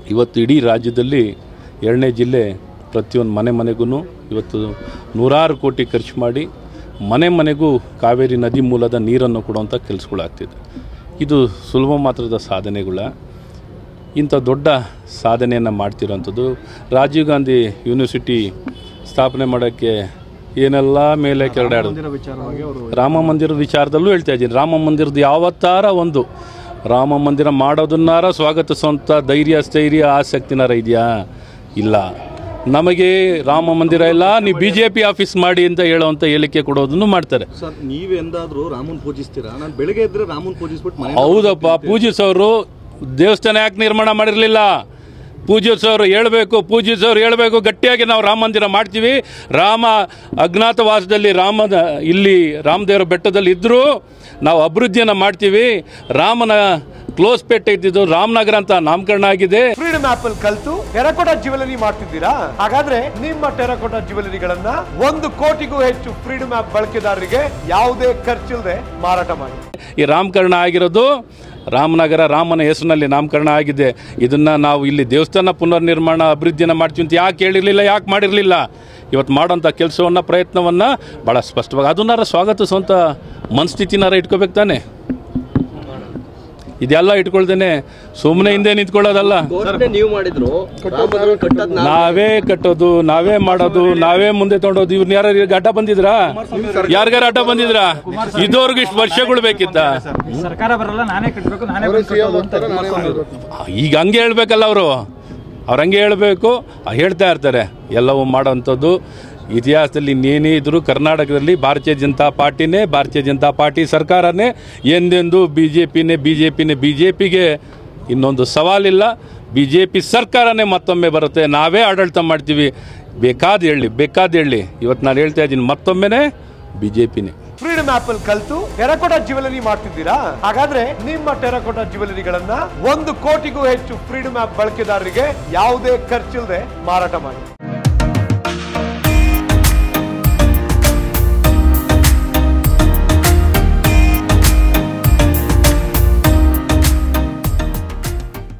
ಇವತ್ತು ಇಡೀ ರಾಜ್ಯದಲ್ಲಿ ಎರಡನೇ ಜಿಲ್ಲೆ ಪ್ರತಿಯೊಂದು ಮನೆ ಮನೆಗೂ ಇವತ್ತು ನೂರಾರು ಕೋಟಿ ಖರ್ಚು ಮಾಡಿ ಮನೆ ಮನೆಗೂ ಕಾವೇರಿ ನದಿ ಮೂಲದ ನೀರನ್ನು ಕೊಡುವಂಥ ಕೆಲಸಗಳಾಗ್ತಿದೆ ಇದು ಸುಲಭ ಮಾತ್ರದ ಸಾಧನೆಗಳ ಇಂಥ ದೊಡ್ಡ ಸಾಧನೆಯನ್ನು ಮಾಡ್ತಿರೋಂಥದ್ದು ರಾಜೀವ್ ಗಾಂಧಿ ಯೂನಿವರ್ಸಿಟಿ ಸ್ಥಾಪನೆ ಮಾಡೋಕ್ಕೆ ಏನೆಲ್ಲ ಮೇಲೆ ಕೆರಡಾಡೋದು ವಿಚಾರವಾಗಿ ಅವರು ರಾಮ ಮಂದಿರದ ವಿಚಾರದಲ್ಲೂ ಹೇಳ್ತಾ ಇದ್ದೀನಿ ರಾಮ ಮಂದಿರದ ಯಾವತ್ತಾರ ಒಂದು ರಾಮ ಮಂದಿರ ಮಾಡೋದನ್ನಾರ ಸ್ವಾಗತಿಸುವಂಥ ಧೈರ್ಯ ಸ್ಥೈರ್ಯ ಆಸಕ್ತಿನಾರ ಇದೆಯಾ ಇಲ್ಲ ನಮಗೆ ರಾಮ ಮಂದಿರ ಇಲ್ಲ ನೀವು ಬಿ ಜೆ ಪಿ ಆಫೀಸ್ ಮಾಡಿ ಅಂತ ಹೇಳೋವಂಥ ಹೇಳಿಕೆ ಕೊಡೋದನ್ನು ಮಾಡ್ತಾರೆ ಸರ್ ನೀವೆಂದಾದ್ರೂ ರಾಮನ್ ಪೂಜಿಸ್ತೀರಾ ನಾನು ಬೆಳಗ್ಗೆ ಎದ್ರೆ ರಾಮನ್ ಪೂಜಿಸ್ಬಿಟ್ಟು ಮನೆ ಹೌದಪ್ಪ ಪೂಜಿಸೋರು ದೇವಸ್ಥಾನ ಯಾಕೆ ನಿರ್ಮಾಣ ಮಾಡಿರಲಿಲ್ಲ ಪೂಜಿಸೋರು ಹೇಳಬೇಕು ಪೂಜಿಸೋರು ಹೇಳಬೇಕು ಗಟ್ಟಿಯಾಗಿ ನಾವು ರಾಮ ಮಂದಿರ ಮಾಡ್ತೀವಿ ರಾಮ ಅಜ್ಞಾತವಾಸದಲ್ಲಿ ರಾಮದ ಇಲ್ಲಿ ರಾಮದೇವರ ಬೆಟ್ಟದಲ್ಲಿ ಇದ್ದರೂ ನಾವು ಅಭಿವೃದ್ಧಿಯನ್ನು ಮಾಡ್ತೀವಿ ರಾಮನ ಕ್ಲೋಸ್ ಪೇಟೆ ಇದ್ದಿದ್ದು ರಾಮನಗರ ಅಂತ ನಾಮಕರಣ ಆಗಿದೆ ಫ್ರೀಡಮ್ ಆಪ್ ಅಲ್ಲಿ ಕಲ್ತು ಟೆರಕೋಟಾ ಜ್ಯುವೆಲರಿ ಮಾಡ್ತಿದ್ದೀರಾ ಹಾಗಾದ್ರೆ ನಿಮ್ಮ ಟೆರಕೋಟಾ ಜ್ಯುವೆಲರಿಗಳನ್ನ ಒಂದು ಕೋಟಿಗೂ ಹೆಚ್ಚು ಫ್ರೀಡಮ್ ಆಪ್ ಬಳಕೆದಾರರಿಗೆ ಯಾವುದೇ ಖರ್ಚಿಲ್ಲದೆ ಮಾರಾಟ ಮಾಡಿ ಈ ನಾಮಕರಣ ಆಗಿರೋದು ರಾಮನಗರ ರಾಮನ ಹೆಸರಿನಲ್ಲಿ ನಾಮಕರಣ ಆಗಿದೆ ಇದನ್ನು ನಾವು ಇಲ್ಲಿ ದೇವಸ್ಥಾನ ಪುನರ್ನಿರ್ಮಾಣ ಅಭಿವೃದ್ಧಿಯನ್ನು ಮಾಡ್ತೀವಿ ಅಂತ ಯಾಕೆ ಹೇಳಿರಲಿಲ್ಲ ಯಾಕೆ ಮಾಡಿರಲಿಲ್ಲ ಇವತ್ತು ಮಾಡೋಂಥ ಕೆಲಸವನ್ನು ಪ್ರಯತ್ನವನ್ನು ಭಾಳ ಸ್ಪಷ್ಟವಾಗಿ ಅದನ್ನಾರ ಸ್ವಾಗತಿಸುವಂಥ ಮನಸ್ಥಿತಿನಾರ ಇಟ್ಕೋಬೇಕು ತಾನೆ ಇದೆಲ್ಲ ಇಟ್ಕೊಳ್ದೇನೆ ಸುಮ್ಮನೆ ಹಿಂದೆ ನಿಂತ್ಕೊಳ್ಳೋದಲ್ಲ ಘೋಷಣೆ ನೀವು ಮಾಡಿದ್ರು ರಾಮನ ಕಟ್ಟದ್ ನಾವು ನಾವೇ ಕಟ್ಟೋದು ನಾವೇ ಮಾಡೋದು ನಾವೇ ಮುಂದೆ ತಗೊಂಡೋದು ಇವ್ರನ್ನ ಯಾರು ಅಡ್ಡ ಬಂದಿದ್ರಾ ಯಾರಿಗಾರ ಅಡ್ಡ ಬಂದಿದ್ರಾ ಇದ್ದವ್ರಿಗೆ ಇಷ್ಟು ವರ್ಷಗಳು ಬೇಕಿತ್ತ ಸರ್ಕಾರ ಬರಲ್ಲ ನಾನೇ ಕಟ್ಟಬೇಕು ನಾನೇ ಬಂದು ಕಟ್ಟೋದು ಅಂತ ಈಗ ಹಂಗೆ ಹೇಳ್ಬೇಕಲ್ಲ ಅವರು ಅವ್ರು ಹಂಗೆ ಹೇಳಬೇಕು ಹೇಳ್ತಾ ಇರ್ತಾರೆ ಎಲ್ಲವೂ ಮಾಡೋವಂಥದ್ದು ಇತಿಹಾಸದಲ್ಲಿ ಇನ್ನೇನೇ ಇದ್ದರೂ ಕರ್ನಾಟಕದಲ್ಲಿ ಭಾರತೀಯ ಜನತಾ ಪಾರ್ಟಿನೇ ಭಾರತೀಯ ಜನತಾ ಪಾರ್ಟಿ ಸರ್ಕಾರನೇ ಎಂದೆಂದೂ ಬಿ ಜೆ ಪಿನೇ ಬಿ ಜೆ ಪಿನೇ ಬಿ ಜೆ ಪಿಗೆ ಇನ್ನೊಂದು ಸವಾಲಿಲ್ಲ ಬಿ ಜೆ ಪಿ ಸರ್ಕಾರನೇ ಮತ್ತೊಮ್ಮೆ ಬರುತ್ತೆ ನಾವೇ ಆಡಳಿತ ಮಾಡ್ತೀವಿ ಬೇಕಾದ ಹೇಳಿ ಬೇಕಾದ ಹೇಳಿ ಇವತ್ತು ನಾನು ಹೇಳ್ತಾ ಇದ್ದೀನಿ ಮತ್ತೊಮ್ಮೆನೇ ಬಿ ಜೆ ಪಿನೇ ಫ್ರೀಡಮ್ ಆಪ್ ಅಲ್ಲಿ ಕಲ್ತು ಟೆರಕೋಟಾ ಜ್ಯುವೆಲರಿ ಮಾಡ್ತಿದ್ದೀರಾ ಹಾಗಾದ್ರೆ ನಿಮ್ಮ ಟೆರಕೋಟಾ ಜ್ಯುವೆಲರಿಗಳನ್ನ ಒಂದು ಕೋಟಿಗೂ ಹೆಚ್ಚು ಫ್ರೀಡಮ್ ಆಪ್ ಬಳಕೆದಾರರಿಗೆ ಯಾವುದೇ ಖರ್ಚಿಲ್ಲದೆ ಮಾರಾಟ ಮಾಡಿ